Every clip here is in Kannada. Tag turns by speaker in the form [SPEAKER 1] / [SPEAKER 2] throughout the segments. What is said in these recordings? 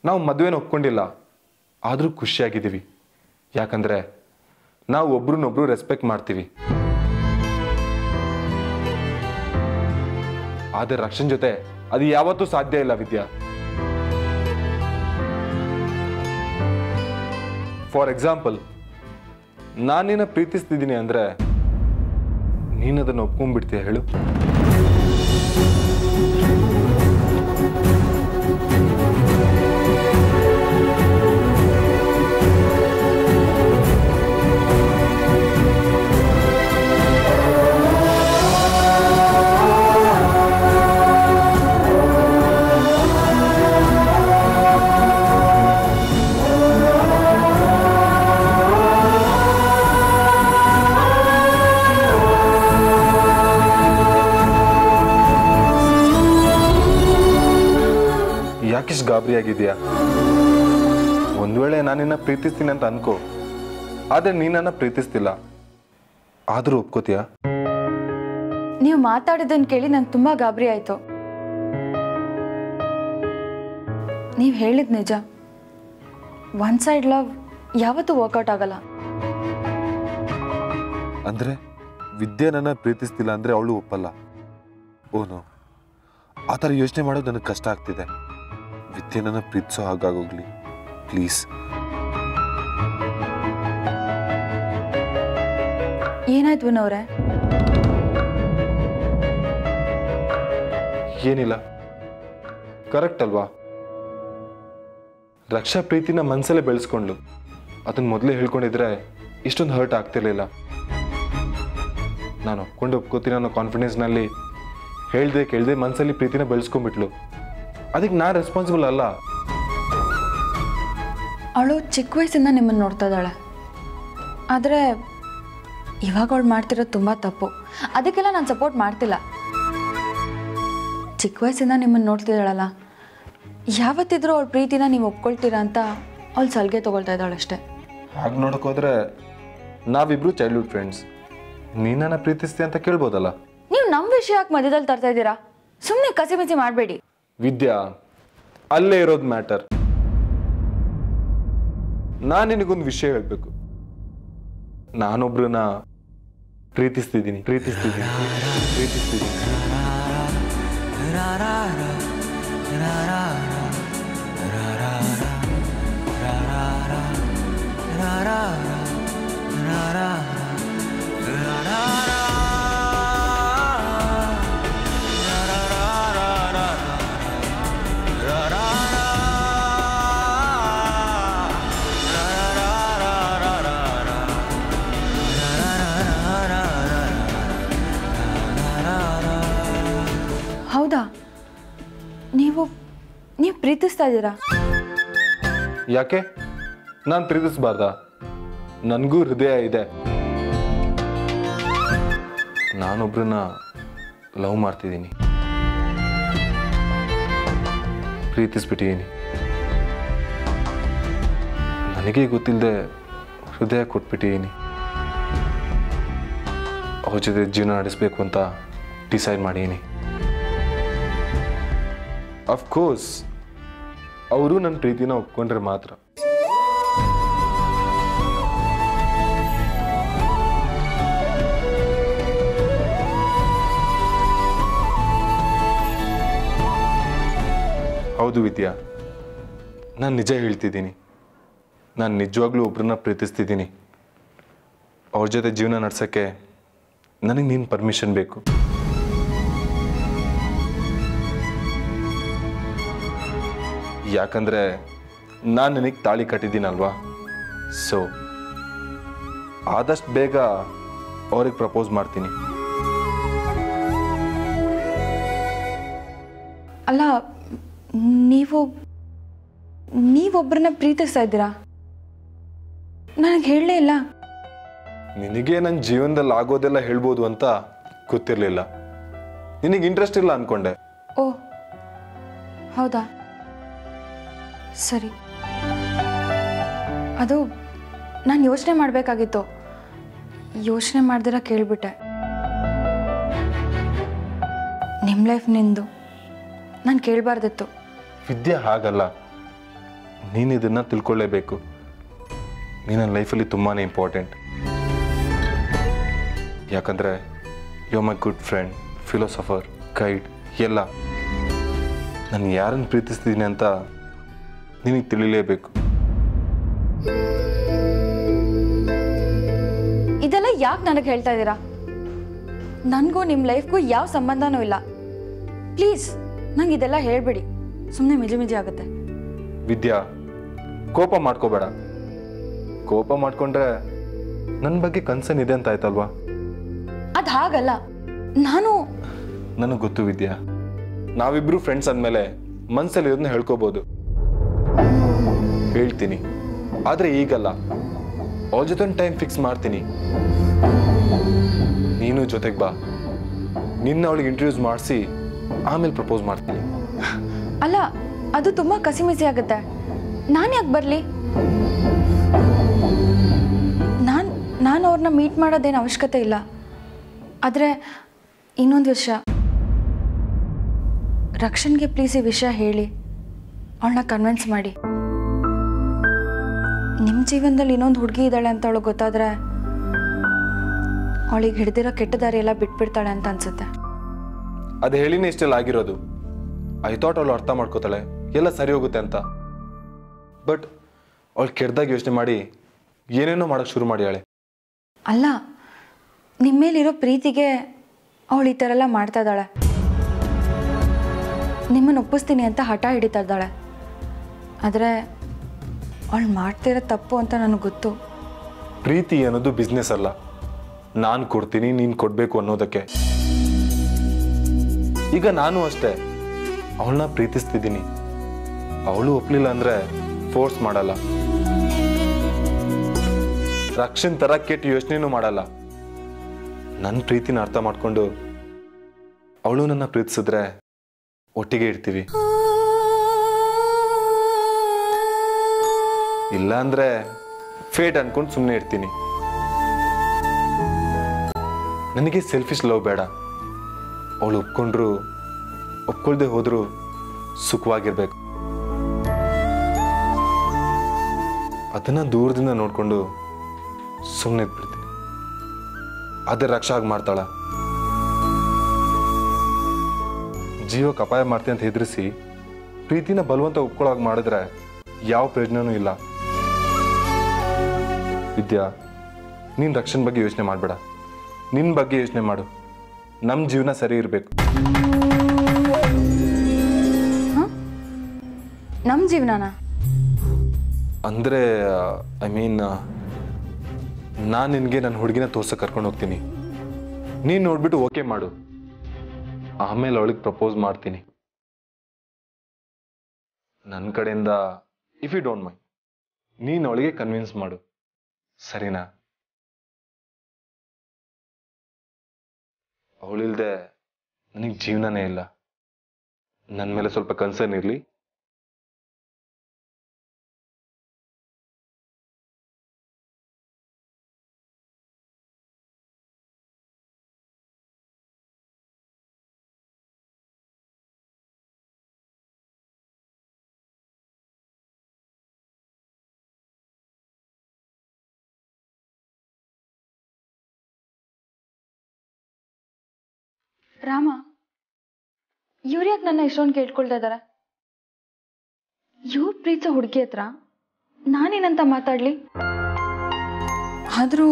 [SPEAKER 1] ನಾವು ಮದುವೆನ ಒಪ್ಕೊಂಡಿಲ್ಲ ಆದರೂ ಖುಷಿಯಾಗಿದ್ದೀವಿ ಯಾಕಂದರೆ ನಾವು ಒಬ್ರನ್ನೊಬ್ರು ರೆಸ್ಪೆಕ್ಟ್ ಮಾಡ್ತೀವಿ ಆದರೆ ರಕ್ಷನ್ ಜೊತೆ ಅದು ಯಾವತ್ತೂ ಸಾಧ್ಯ ಇಲ್ಲ ವಿದ್ಯಾ ಫಾರ್ ಎಕ್ಸಾಂಪಲ್ ನಾನು ನಿನ್ನ ಪ್ರೀತಿಸ್ತಿದ್ದೀನಿ ಅಂದರೆ ನೀನು ಅದನ್ನು ಒಪ್ಕೊಂಡ್ಬಿಡ್ತೀಯ ಹೇಳು ಯಾಕಿಷ್ಟು ಗಾಬರಿ ಆಗಿದೆಯಾ ಒಂದು ವೇಳೆ ನಾನು ನಿನ್ನ ಪ್ರೀತಿಸ್ತೀನಿ ಅಂತ ಅನ್ಕೋ ಆದರೆ ನೀನನ್ನ ಪ್ರೀತಿಸ್ತಿಲ್ಲ ಆದರೂ ಒಪ್ಕೋತೀಯಾ
[SPEAKER 2] ನೀವು ಮಾತಾಡಿದ್ದನ್ನು ಕೇಳಿ ನಂಗೆ ತುಂಬ ಗಾಬರಿ ಆಯಿತು ನೀವು ಹೇಳಿದ ನಿಜ ಒನ್ ಸೈಡ್ ಲವ್ ಯಾವತ್ತೂ ವರ್ಕೌಟ್ ಆಗಲ್ಲ
[SPEAKER 1] ಅಂದರೆ ವಿದ್ಯೆ ನನ್ನ ಪ್ರೀತಿಸ್ತಿಲ್ಲ ಅಂದರೆ ಅವಳು ಒಪ್ಪಲ್ಲ ಓನು ಆ ಥರ ಯೋಚನೆ ಮಾಡೋದು ನನಗೆ ಕಷ್ಟ ಆಗ್ತಿದೆ ವಿದ್ಯೆ ನನ್ನ ಪ್ರೀತಿಸೋ ಹಾಗಾಗೋಗ್ಲಿ ಪ್ಲೀಸ್
[SPEAKER 2] ಏನಾಯ್ತು ವಿನೋರೆ
[SPEAKER 1] ಏನಿಲ್ಲ ಕರೆಕ್ಟ್ ಅಲ್ವಾ ರಕ್ಷಾ ಪ್ರೀತಿನ ಮನಸ್ಸಲ್ಲೇ ಬೆಳೆಸ್ಕೊಂಡ್ಲು ಅದನ್ನ ಮೊದಲೇ ಹೇಳ್ಕೊಂಡಿದ್ರೆ ಇಷ್ಟೊಂದು ಹರ್ಟ್ ಆಗ್ತಿರ್ಲಿಲ್ಲ ನಾನು ಒಪ್ಕೊಂಡು ಒಪ್ಕೋತೀನಿ ಅನ್ನೋ ಕಾನ್ಫಿಡೆನ್ಸ್ನಲ್ಲಿ ಹೇಳ್ದೆ ಕೇಳ್ದೆ ಮನಸ್ಸಲ್ಲಿ ಪ್ರೀತಿನ ಬೆಳೆಸ್ಕೊಂಡ್ಬಿಟ್ಲು ಅದಕ್ಕೆ ನಾನು ರೆಸ್ಪಾನ್ಸಿಬಲ್ ಅಲ್ಲ
[SPEAKER 2] ಅವಳು ಚಿಕ್ಕ ವಯಸ್ಸಿಂದ ನಿಮ್ಮನ್ನು ನೋಡ್ತಾ ಇದ್ದಾಳೆ ಆದರೆ ಇವಾಗ ಅವಳು ಮಾಡ್ತಿರೋದು ತುಂಬ ತಪ್ಪು ಅದಕ್ಕೆಲ್ಲ ನಾನು ಸಪೋರ್ಟ್ ಮಾಡ್ತಿಲ್ಲ ಚಿಕ್ಕ ವಯಸ್ಸಿಂದ ನಿಮ್ಮನ್ನು ನೋಡ್ತಿದ್ದಾಳಲ್ಲ ಯಾವತ್ತಿದ್ರೂ ಅವಳ ಪ್ರೀತಿನ ನೀವು ಒಪ್ಕೊಳ್ತೀರಾ ಅಂತ ಅವಳು ಸಲಿಗೆ ತೊಗೊಳ್ತಾ ಇದ್ದಾಳೆ ಅಷ್ಟೇ
[SPEAKER 1] ಹಾಗೆ ನೋಡೋಕೋದ್ರೆ ನಾವಿಬ್ರು ಚೈಲ್ಡ್ಹುಡ್ ಫ್ರೆಂಡ್ಸ್ ನೀನನ್ನ ಪ್ರೀತಿಸ್ತೀಯ ಅಂತ ಕೇಳ್ಬೋದಲ್ಲ
[SPEAKER 2] ನೀವು ನಮ್ಮ ವಿಷಯ ಯಾಕೆ ಮಧ್ಯದಲ್ಲಿ ತರ್ತಾ ಇದ್ದೀರಾ ಸುಮ್ಮನೆ ಕಸಿಮಿಸಿ ಮಾಡಬೇಡಿ
[SPEAKER 1] ವಿದ್ಯಾ ಅಲ್ಲೇ ಇರೋದು ಮ್ಯಾಟರ್ ನಾನು ನಿನಗೊಂದು ವಿಷಯ ಹೇಳ್ಬೇಕು ನಾನೊಬ್ರನ್ನ ಪ್ರೀತಿಸ್ತಿದ್ದೀನಿ ಪ್ರೀತಿಸ್ತಿದ್ದೀನಿ ಪ್ರೀತಿಸ್ತಿದ್ದೀನಿ
[SPEAKER 2] ಹೌದಾ ನೀವು ನೀವು ಪ್ರೀತಿಸ್ತಾ ಇದ್ದೀರಾ
[SPEAKER 1] ಯಾಕೆ ನಾನು ಪ್ರೀತಿಸ್ಬಾರ್ದಾ ನನಗೂ ಹೃದಯ ಇದೆ ನಾನೊಬ್ರನ್ನ ಲವ್ ಮಾಡ್ತಿದ್ದೀನಿ ಪ್ರೀತಿಸ್ಬಿಟ್ಟಿದ್ದೀನಿ ನನಗೆ ಗೊತ್ತಿಲ್ಲದೆ ಹೃದಯ ಕೊಟ್ಬಿಟ್ಟಿದ್ದೀನಿ ಅವ್ರ ಜೊತೆ ಜೀವನ ನಡೆಸಬೇಕು ಅಂತ ಡಿಸೈಡ್ ಮಾಡಿದ್ದೀನಿ ಅಫ್ಕೋರ್ಸ್ ಅವರು ನನ್ನ ಪ್ರೀತಿನ ಒಪ್ಕೊಂಡ್ರೆ ಮಾತ್ರ ಹೌದು ವಿದ್ಯಾ ನಾನು ನಿಜ ಹೇಳ್ತಿದ್ದೀನಿ ನಾನು ನಿಜವಾಗ್ಲೂ ಒಬ್ರನ್ನ ಪ್ರೀತಿಸ್ತಿದ್ದೀನಿ ಅವ್ರ ಜೊತೆ ಜೀವನ ನಡ್ಸೋಕ್ಕೆ ನನಗೆ ನೀನು ಪರ್ಮಿಷನ್ ಬೇಕು ಯಾಕಂದರೆ ನಾನು ನಿನಗೆ ತಾಳಿ ಕಟ್ಟಿದ್ದೀನಲ್ವಾ ಸೊ ಆದಷ್ಟು ಬೇಗ ಅವ್ರಿಗೆ ಪ್ರಪೋಸ್ ಮಾಡ್ತೀನಿ
[SPEAKER 2] ಅಲ್ಲ ನೀವು ನೀವೊಬ್ಬರನ್ನ ಪ್ರೀತಿಸ್ತಾ ಇದ್ದೀರಾ ನನಗೆ ಹೇಳಲೇ ಇಲ್ಲ
[SPEAKER 1] ನಿನಗೆ ನನ್ನ ಜೀವನದಲ್ಲಿ ಆಗೋದೆಲ್ಲ ಹೇಳ್ಬೋದು ಅಂತ ಗೊತ್ತಿರಲಿಲ್ಲ ನಿನಗೆ ಇಂಟ್ರೆಸ್ಟ್ ಇಲ್ಲ ಅನ್ಕೊಂಡೆ
[SPEAKER 2] ಓ ಹೌದಾ ಸರಿ ಅದು ನಾನು ಯೋಚನೆ ಮಾಡಬೇಕಾಗಿತ್ತು ಯೋಚನೆ ಮಾಡ್ದಿರ ಕೇಳಿಬಿಟ್ಟೆ ನಿಮ್ಮ ಲೈಫ್ ನಿಂದು ನಾನು ಕೇಳಬಾರ್ದಿತ್ತು
[SPEAKER 1] ವಿದ್ಯೆ ಹಾಗಲ್ಲ
[SPEAKER 3] ನೀನು ಇದನ್ನು ತಿಳ್ಕೊಳ್ಳೇಬೇಕು ನೀನು ನನ್ನ ಲೈಫಲ್ಲಿ ತುಂಬಾ ಇಂಪಾರ್ಟೆಂಟ್ ಯಾಕಂದರೆ you my good friend philosopher guide ಎಲ್ಲ ನಾನು ಯಾರನ್ನು ಪ್ರೀತಿಸ್ತಿದ್ದೀನಿ ಅಂತ ನಿನಗೆ ತಿಳಿಲೇಬೇಕು
[SPEAKER 2] ಇದೆಲ್ಲ ಯಾಕೆ ನನಗೆ ಹೇಳ್ತಾ ಇದ್ದೀರಾ ನನಗೂ ನಿಮ್ಮ ಲೈಫ್ಗೂ ಯಾವ ಸಂಬಂಧನೂ ಇಲ್ಲ ಪ್ಲೀಸ್ ನಂಗೆ ಇದೆಲ್ಲ ಹೇಳ್ಬೇಡಿ ಸುಮ್ಮನೆ ಮಿಜಿ ಮಿಜಿ ಆಗುತ್ತೆ
[SPEAKER 3] ವಿದ್ಯಾ ಕೋಪ ಮಾಡ್ಕೋಬೇಡ ಕೋಪ ಮಾಡ್ಕೊಂಡ್ರೆ ನನ್ನ ಬಗ್ಗೆ ಕನ್ಸರ್ನ್ ಇದೆ ಅಂತ ಆಯ್ತಲ್ವಾ
[SPEAKER 2] ಅದು ಹಾಗಲ್ಲ ನಾನು
[SPEAKER 3] ನನಗೆ ಗೊತ್ತು ವಿದ್ಯಾ ನಾವಿಬ್ರು ಫ್ರೆಂಡ್ಸ್ ಅಂದಮೇಲೆ ಮನ್ಸಲ್ಲಿ ಇದನ್ನ ಹೇಳ್ಕೋಬೋದು ಹೇಳ್ತೀನಿ ಆದರೆ ಈಗಲ್ಲ ಅವ್ರ ಜೊತೆ ಒಂದು ಟೈಮ್ ಫಿಕ್ಸ್ ಮಾಡ್ತೀನಿ ನೀನು ಜೊತೆಗೆ ಬಾ ನಿನ್ನ ಅವಳಿಗೆ ಇಂಟ್ರೊಡ್ಯೂಸ್ ಮಾಡಿಸಿ ಆಮೇಲೆ ಪ್ರಪೋಸ್ ಮಾಡ್ತೀನಿ
[SPEAKER 2] ಅಲ್ಲ ಅದು ತುಂಬ ಕಸಿಮಿಸಿ ಆಗುತ್ತೆ ನಾನು ಯಾಕೆ ಬರಲಿ ನಾನು ನಾನು ಅವ್ರನ್ನ ಮೀಟ್ ಮಾಡೋದೇನು ಅವಶ್ಯಕತೆ ಇಲ್ಲ ಆದರೆ ಇನ್ನೊಂದು ವಿಷಯ ರಕ್ಷನ್ಗೆ ಪ್ಲೀಸ್ ಈ ವಿಷಯ ಹೇಳಿ ಅವಳನ್ನ ಕನ್ವಿನ್ಸ್ ಮಾಡಿ ನಿಮ್ಮ ಜೀವನದಲ್ಲಿ ಇನ್ನೊಂದು ಹುಡುಗಿ ಇದ್ದಾಳೆ ಅಂತ ಅವಳಿಗೆ ಗೊತ್ತಾದರೆ ಅವಳಿಗೆ ಹಿಡ್ದಿರೋ ಕೆಟ್ಟ ದಾರಿ ಎಲ್ಲ ಬಿಟ್ಬಿಡ್ತಾಳೆ ಅಂತ ಅನ್ಸುತ್ತೆ
[SPEAKER 3] ಅದು ಹೇಳಿನೇ ಇಷ್ಟೆಲ್ಲ ಆಗಿರೋದು ಐ ಥಾಟ್ ಅವಳು ಅರ್ಥ ಮಾಡ್ಕೋತಾಳೆ ಎಲ್ಲ ಸರಿ ಹೋಗುತ್ತೆ ಅಂತ ಬಟ್ ಅವಳು ಕೆಡ್ದಾಗ ಯೋಚನೆ ಮಾಡಿ ಏನೇನೋ ಮಾಡೋಕ್ಕೆ ಶುರು ಮಾಡ್ಯಾಳೆ
[SPEAKER 2] ಅಲ್ಲ ನಿಮ್ಮ ಮೇಲಿರೋ ಪ್ರೀತಿಗೆ ಅವಳು ಈ ಥರ ಎಲ್ಲ ಮಾಡ್ತಾ ಇದ್ದಾಳೆ ನಿಮ್ಮನ್ನು ಒಪ್ಪಿಸ್ತೀನಿ ಅಂತ ಹಠ ಹಿಡಿತಾ ಇದ್ದಾಳೆ ಆದರೆ ಅವಳು ಮಾಡ್ತಿರೋ ತಪ್ಪು ಅಂತ ನನಗೆ ಗೊತ್ತು
[SPEAKER 3] ಪ್ರೀತಿ ಅನ್ನೋದು ಬಿಸ್ನೆಸ್ ಅಲ್ಲ ನಾನು ಕೊಡ್ತೀನಿ ನೀನು ಕೊಡಬೇಕು ಅನ್ನೋದಕ್ಕೆ ಈಗ ನಾನು ಅಷ್ಟೇ ಅವಳನ್ನ ಪ್ರೀತಿಸ್ತಿದ್ದೀನಿ ಅವಳು ಒಪ್ಲಿಲ್ಲ ಅಂದ್ರೆ ಫೋರ್ಸ್ ಮಾಡಲ್ಲ ರಕ್ಷನ್ ತರ ಕೆಟ್ಟ ಯೋಚನೆನೂ ಮಾಡಲ್ಲ ನನ್ನ ಪ್ರೀತಿನ ಅರ್ಥ ಮಾಡ್ಕೊಂಡು ಅವಳು ನನ್ನ ಪ್ರೀತಿಸಿದ್ರೆ ಒಟ್ಟಿಗೆ ಇರ್ತೀವಿ ಇಲ್ಲ ಅಂದ್ರೆ ಫೇಟ್ ಅನ್ಕೊಂಡು ಸುಮ್ಮನೆ ಇರ್ತೀನಿ ನನಗೆ ಸೆಲ್ಫಿಶ್ ಲವ್ ಬೇಡ ಅವಳು ಒಪ್ಕೊಂಡ್ರು ಒಪ್ಕೊಳ್ದೆ ಹೋದ್ರು ಸುಖವಾಗಿರ್ಬೇಕು ಅದನ್ನ ದೂರದಿಂದ ನೋಡ್ಕೊಂಡು ಸುಮ್ಮನೆ ಇದ್ಬಿಡ್ತೀನಿ ಅದೇ ರಕ್ಷಾ ಆಗಿ ಮಾಡ್ತಾಳ ಜೀವಕ್ಕೆ ಅಪಾಯ ಮಾಡ್ತೀನಿ ಅಂತ ಹೆದರಿಸಿ ಪ್ರೀತಿನ ಬಲವಂತ ಒಪ್ಕೊಳ್ಳೋಕೆ ಮಾಡಿದ್ರೆ ಯಾವ ಪ್ರಯೋಜನನೂ ಇಲ್ಲ ವಿದ್ಯಾ ನೀನು ರಕ್ಷಣೆ ಬಗ್ಗೆ ಯೋಚನೆ ಮಾಡಬೇಡ ನಿನ್ನ ಬಗ್ಗೆ ಯೋಚನೆ ಮಾಡು ನಮ್ಮ ಜೀವನ ಸರಿ ಇರಬೇಕು
[SPEAKER 2] ನಮ್ಮ ಜೀವನನ
[SPEAKER 3] ಅಂದರೆ ಐ ಮೀನ್ ನಾನು ನಿನಗೆ ನನ್ನ ಹುಡುಗಿನ ತೋರ್ಸಕ್ಕೆ ಕರ್ಕೊಂಡು ಹೋಗ್ತೀನಿ ನೀನು ನೋಡ್ಬಿಟ್ಟು ಓಕೆ ಮಾಡು ಆಮೇಲೆ ಅವಳಿಗೆ ಪ್ರಪೋಸ್ ಮಾಡ್ತೀನಿ ನನ್ನ ಕಡೆಯಿಂದ ಇಫ್ ಯು ಡೋಂಟ್ ಮೈಂಡ್ ನೀನು ಅವಳಿಗೆ ಕನ್ವಿನ್ಸ್ ಮಾಡು ಸರಿನಾ ಅವಳಿಲ್ದೆ ನನಗೆ ಜೀವನನೇ ಇಲ್ಲ ನನ್ನ ಮೇಲೆ ಸ್ವಲ್ಪ ಕನ್ಸರ್ನ್ ಇರಲಿ
[SPEAKER 2] ರಾಮ ಇವ್ರು ಯಾಕೆ ನನ್ನ ಇಷ್ಟೊಂದು ಕೇಳ್ಕೊಳ್ತಾ ಇದ್ದಾರೆ ಇವ್ರು ಪ್ರೀತಿಸೋ ಹುಡುಗಿ ಹತ್ರ ನಾನೇನಂತ ಮಾತಾಡ್ಲಿ ಆದರೂ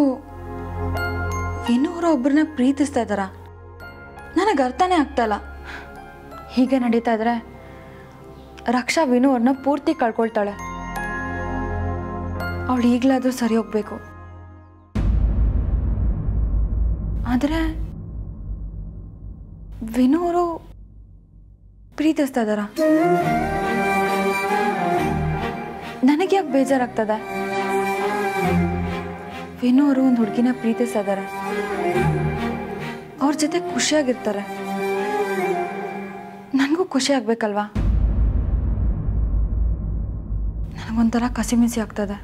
[SPEAKER 2] ವಿನೂರ ಒಬ್ಬರನ್ನ ಪ್ರೀತಿಸ್ತಾ ಇದ್ದಾರ ನನಗೆ ಅರ್ಥನೇ ಆಗ್ತಾಯಿಲ್ಲ ಹೀಗೆ ನಡೀತಾ ಇದ್ರೆ ರಕ್ಷಾ ವಿನು ಅವ್ರನ್ನ ಪೂರ್ತಿ ಕಳ್ಕೊಳ್ತಾಳೆ ಅವಳು ಈಗಲಾದರೂ ಸರಿ ಹೋಗ್ಬೇಕು ಆದರೆ ವಿನು ಅವರು ಪ್ರೀತಿಸ್ತಾ ಇದ್ದಾರ ನನಗೆ ಯಾಕೆ ಬೇಜಾರಾಗ್ತದೆ ವಿನು ಅವರು ಒಂದು ಹುಡುಗಿನ ಪ್ರೀತಿಸ್ತಾ ಇದ್ದಾರೆ ಅವ್ರ ಜೊತೆ ಖುಷಿಯಾಗಿರ್ತಾರೆ ನನಗೂ ಖುಷಿ ಆಗ್ಬೇಕಲ್ವಾ ನನಗೊಂಥರ ಕಸಿಮಿಸಿ ಆಗ್ತದೆ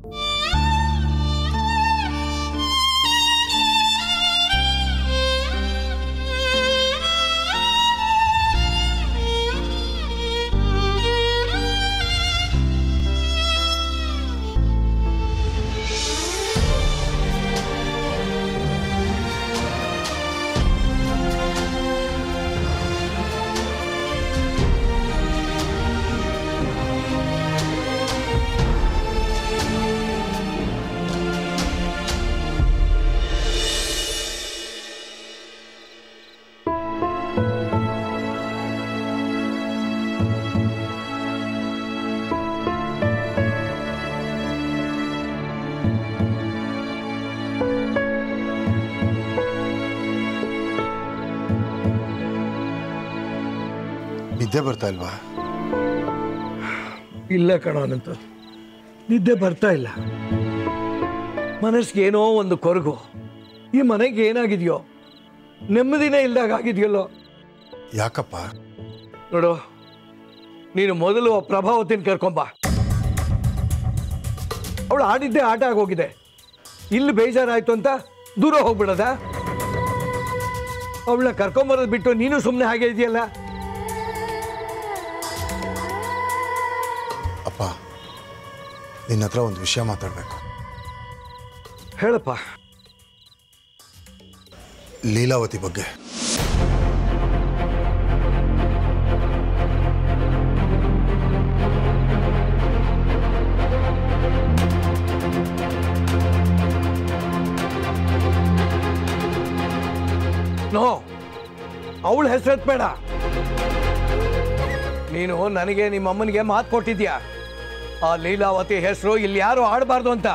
[SPEAKER 4] ನಿದ್ದೆ ಬರ್ತಾ ಇಲ್ವಾ
[SPEAKER 5] ಇಲ್ಲ ಕಣೋ ಅನಂತ ನಿದ್ದೆ ಬರ್ತಾ ಇಲ್ಲ ಮನಸ್ಸಿಗೆ ಏನೋ ಒಂದು ಕೊರಗು ಈ ಮನೆಗೆ ಏನಾಗಿದೆಯೋ ನೆಮ್ಮದಿನೇ ಇಲ್ದಾಗ ಆಗಿದೆಯಲ್ಲೋ
[SPEAKER 4] ಯಾಕಪ್ಪ
[SPEAKER 5] ನೋಡು ನೀನು ಮೊದಲು ಆ ಪ್ರಭಾವತಿನ ಕರ್ಕೊಂಬ ಅವಳು ಆಡಿದ್ದೇ ಆಟ ಆಗೋಗಿದೆ ಇಲ್ಲಿ ಬೇಜಾರಾಯ್ತು ಅಂತ ದೂರ ಹೋಗ್ಬಿಡದ ಅವಳನ್ನ ಕರ್ಕೊಂಬರೋದು ಬಿಟ್ಟು ನೀನು ಸುಮ್ಮನೆ ಹಾಗೆ ಇದೆಯಲ್ಲ
[SPEAKER 4] ಅಪ್ಪ ನಿನ್ನ ಹತ್ರ ಒಂದು ವಿಷಯ ಮಾತಾಡಬೇಕು
[SPEAKER 5] ಹೇಳಪ್ಪ
[SPEAKER 4] ಲೀಲಾವತಿ ಬಗ್ಗೆ
[SPEAKER 5] ನೋ ಅವಳ ಹೆಸರೆತ್ಬೇಡ ನೀನು ನನಗೆ ನಿಮ್ಮ ಅಮ್ಮನಿಗೆ ಮಾತು ಕೊಟ್ಟಿದ್ಯಾ ಆ ಲೀಲಾವತಿ ಹೆಸರು ಇಲ್ಲಿ ಯಾರು ಆಡಬಾರ್ದು ಅಂತ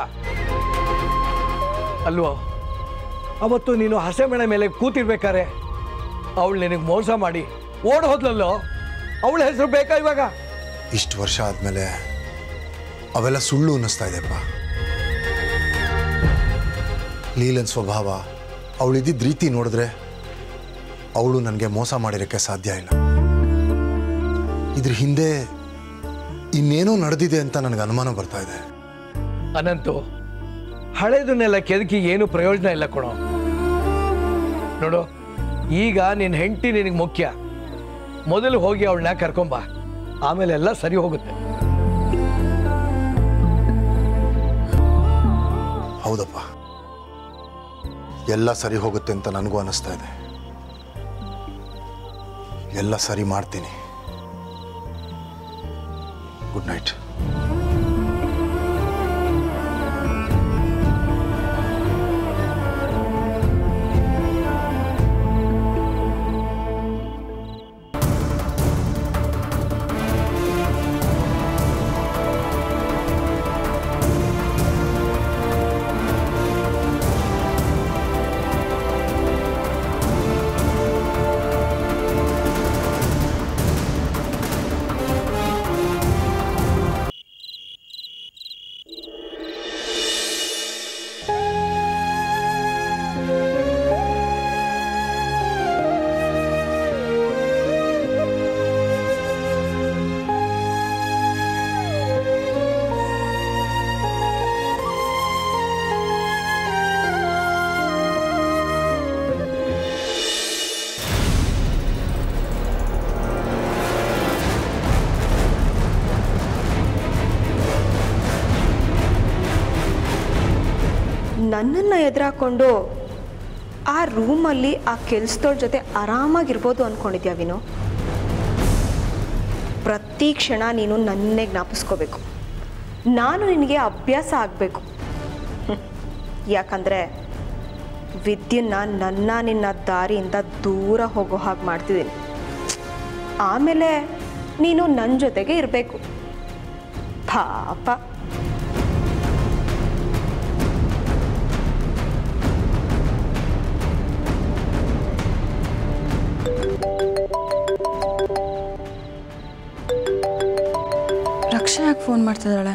[SPEAKER 5] ಅಲ್ವೋ ಅವತ್ತು ನೀನು ಹಸೆಮಣೆ ಮೇಲೆ ಕೂತಿರ್ಬೇಕಾರೆ ಅವಳು ನಿನಗೆ ಮೋಸ ಮಾಡಿ ಓಡ್ ಹೋದ್ಲಲ್ಲೋ ಅವಳ ಹೆಸರು ಬೇಕಾ ಇವಾಗ
[SPEAKER 4] ಇಷ್ಟು ವರ್ಷ ಆದಮೇಲೆ ಅವೆಲ್ಲ ಸುಳ್ಳು ಅನ್ನಿಸ್ತಾ ಇದೆಪ್ಪ ಲೀಲನ್ ಸ್ವಭಾವ ಅವಳಿದ್ದಿದ್ದ ರೀತಿ ನೋಡಿದ್ರೆ ಅವಳು ನನಗೆ ಮೋಸ ಮಾಡಿರೋಕ್ಕೆ ಸಾಧ್ಯ ಇಲ್ಲ ಇದ್ರ ಹಿಂದೆ ಇನ್ನೇನೋ ನಡೆದಿದೆ ಅಂತ ನನಗೆ ಅನುಮಾನ ಬರ್ತಾ ಇದೆ
[SPEAKER 5] ಅನಂತು ಹಳೇದನ್ನೆಲ್ಲ ಕೆದಕಿ ಏನು ಪ್ರಯೋಜನ ಇಲ್ಲ ಕೊಡೋ ನೋಡು ಈಗ ನಿನ್ನ ಹೆಂಡತಿ ನಿನಗೆ ಮುಖ್ಯ ಮೊದಲು ಹೋಗಿ ಅವಳನ್ನ ಕರ್ಕೊಂಬ ಆಮೇಲೆ ಎಲ್ಲ ಸರಿ ಹೋಗುತ್ತೆ
[SPEAKER 4] ಹೌದಪ್ಪ ಎಲ್ಲ ಸರಿ ಹೋಗುತ್ತೆ ಅಂತ ನನಗೂ ಅನ್ನಿಸ್ತಾ ಇದೆ ಎಲ್ಲ ಸರಿ ಮಾಡ್ತೀನಿ ಗುಡ್ ನೈಟ್
[SPEAKER 6] ನನ್ನನ್ನು ಎದುರಾಕೊಂಡು ಆ ರೂಮಲ್ಲಿ ಆ ಕೆಲಸದವ್ರ ಜೊತೆ ಆರಾಮಾಗಿರ್ಬೋದು ಅಂದ್ಕೊಂಡಿದ್ಯಾ ವಿನು ಪ್ರತಿ ಕ್ಷಣ ನೀನು ನನ್ನೇ ಜ್ಞಾಪಿಸ್ಕೋಬೇಕು ನಾನು ನಿನಗೆ ಅಭ್ಯಾಸ ಆಗಬೇಕು ಯಾಕಂದರೆ ವಿದ್ಯನ್ನ ನನ್ನ ನಿನ್ನ ದಾರಿಯಿಂದ ದೂರ ಹೋಗೋ ಹಾಗೆ ಮಾಡ್ತಿದ್ದೀನಿ ಆಮೇಲೆ ನೀನು ನನ್ನ ಜೊತೆಗೆ ಇರಬೇಕು ಪಾಪ
[SPEAKER 2] ರಕ್ಷಾ ಯಾಕೆ ಫೋನ್ ಮಾಡ್ತಿದ್ದಾಳೆ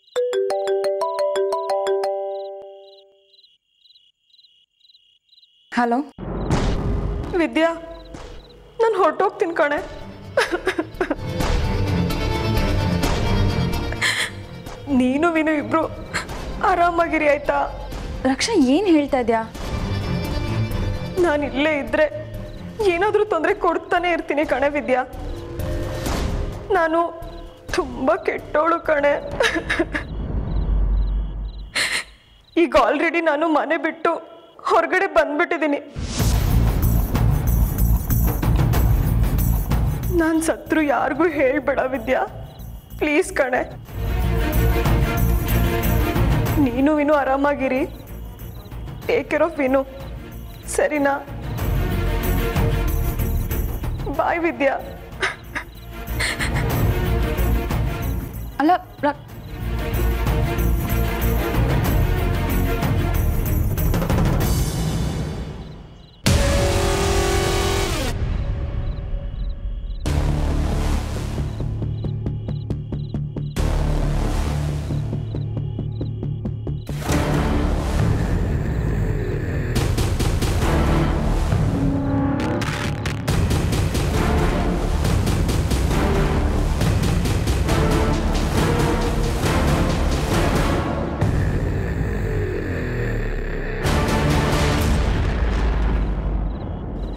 [SPEAKER 2] ಹಲೋ
[SPEAKER 6] ವಿದ್ಯಾ ನಾನು ಹೊರಟೋಗ್ತೀನಿ ಕಣೆ ನೀನು ವಿನು ಇಬ್ರು ಆರಾಮಾಗಿರಿ ಆಯ್ತಾ
[SPEAKER 2] ರಕ್ಷಾ ಏನು ಹೇಳ್ತಾ ಇದ್ಯಾ
[SPEAKER 6] ನಾನು ಇಲ್ಲೇ ಇದ್ರೆ ಏನಾದರೂ ತೊಂದರೆ ಕೊಡ್ತಾನೆ ಇರ್ತೀನಿ ಕಣೆ ವಿದ್ಯಾ ನಾನು ತುಂಬ ಕೆಟ್ಟವಳು ಕಣೆ ಈಗ ಆಲ್ರೆಡಿ ನಾನು ಮನೆ ಬಿಟ್ಟು ಹೊರಗಡೆ ಬಂದ್ಬಿಟ್ಟಿದ್ದೀನಿ ನಾನು ಸತ್ರು ಯಾರಿಗೂ ಹೇಳ್ಬೇಡ ವಿದ್ಯಾ ಪ್ಲೀಸ್ ಕಣೆ ನೀನು ವಿನು ಆರಾಮಾಗಿರಿ ಟೇಕ್ ಕೇರ್ ಆಫ್ ವಿನು ಸರಿನಾ ಬಾಯ್ ವಿದ್ಯಾ
[SPEAKER 2] ಅಲ್ಲ ರ-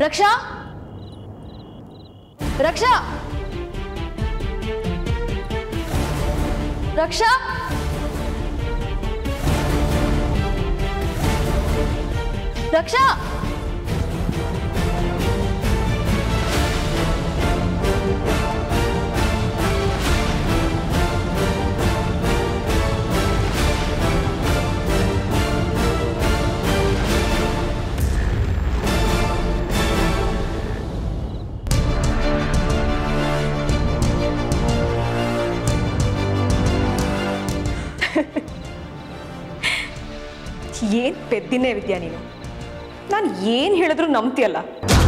[SPEAKER 2] ರಕ್ಷಾ ರಕ್ಷಾ ರಕ್ಷಾ ರಕ್ಷಾ
[SPEAKER 6] ಏನು ಪೆದ್ದಿನೇ ವಿದ್ಯಾ ನೀನು ನಾನು ಏನು ಹೇಳಿದ್ರು ನಂಬ್ತೀಯಲ್ಲ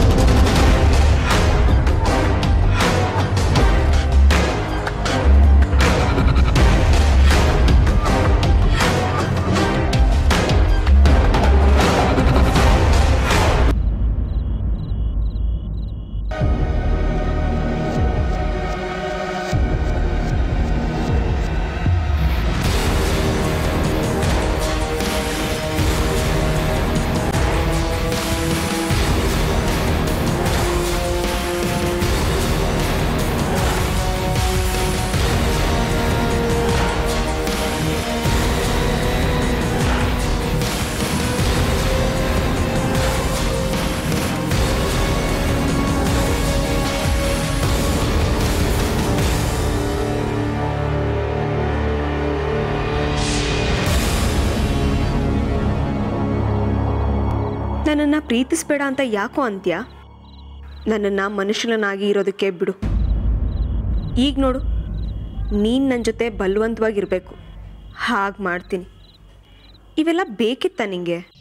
[SPEAKER 6] ನನ್ನನ್ನು ಪ್ರೀತಿಸ್ಬೇಡ ಅಂತ ಯಾಕೋ ಅಂತ್ಯ ನನ್ನನ್ನು ಮನುಷ್ಯನಾಗಿ ಇರೋದಕ್ಕೆ ಬಿಡು ಈಗ ನೋಡು ನೀನು ನನ್ನ ಜೊತೆ ಬಲವಂತವಾಗಿರಬೇಕು ಹಾಗೆ ಮಾಡ್ತೀನಿ ಇವೆಲ್ಲ ಬೇಕಿತ್ತ ನಿಂಗೆ